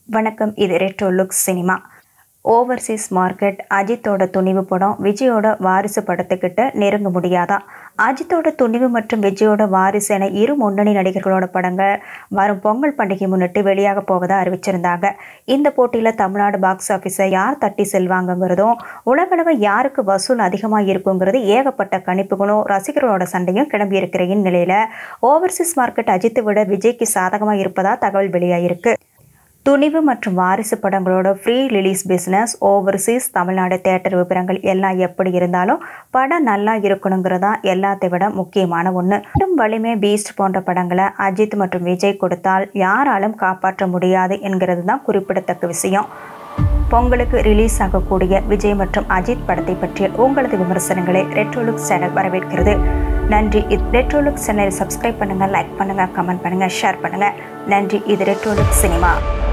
வணக்கம் இது retro look cinema overseas market அஜித்தோட துணிவு படம் விஜயோட வாரிசு படத்துக்கிட்ட நெருங்க முடியாதா அஜித்தோட துணிவு மற்றும் விஜயோட வாரிசு என இரு முன்னணி நடிகர்களோட படங்கள் வரும் பொங்கல் பண்டிகை முன்னிட்டு வெளியாக போவதா அறிவிச்சிருந்தாங்க இந்த போட்டியில் தமிழ்நாடு பாக்ஸ் ஆஃபீஸை யார் தட்டி செல்வாங்கங்கிறதும் உலகளவு யாருக்கு வசூல் அதிகமாக இருக்குங்கிறது ஏகப்பட்ட கணிப்புகளும் ரசிகர்களோட சண்டையும் கிளம்பி இருக்கிற இந்நிலையில் ஓவர்சீஸ் மார்க்கெட் அஜித்தை விட விஜய்க்கு சாதகமாக இருப்பதா தகவல் வெளியாகிருக்கு துணிவு மற்றும் வாரிசு படங்களோட free release business overseas Tamil Nadu theatre விவரங்கள் எல்லாம் எப்படி இருந்தாலும் படம் நல்லா இருக்கணுங்கிறதா எல்லாத்தை விட முக்கியமான ஒன்று மீண்டும் வலிமை பீஸ்ட் போன்ற படங்களை அஜித் மற்றும் விஜய் கொடுத்தால் யாராலும் காப்பாற்ற முடியாது என்கிறது தான் குறிப்பிடத்தக்க விஷயம் பொங்கலுக்கு ரிலீஸ் ஆகக்கூடிய விஜய் மற்றும் அஜித் படத்தை பற்றிய உங்களது விமர்சனங்களை ரெட்ரோலுக் சேனல் வரவேற்கிறது நன்றி இது ரெட்ரோலுக் சேனலை சப்ஸ்கிரைப் பண்ணுங்கள் லைக் பண்ணுங்கள் கமெண்ட் பண்ணுங்கள் ஷேர் பண்ணுங்கள் நன்றி இது ரெட்ரோலுக் சினிமா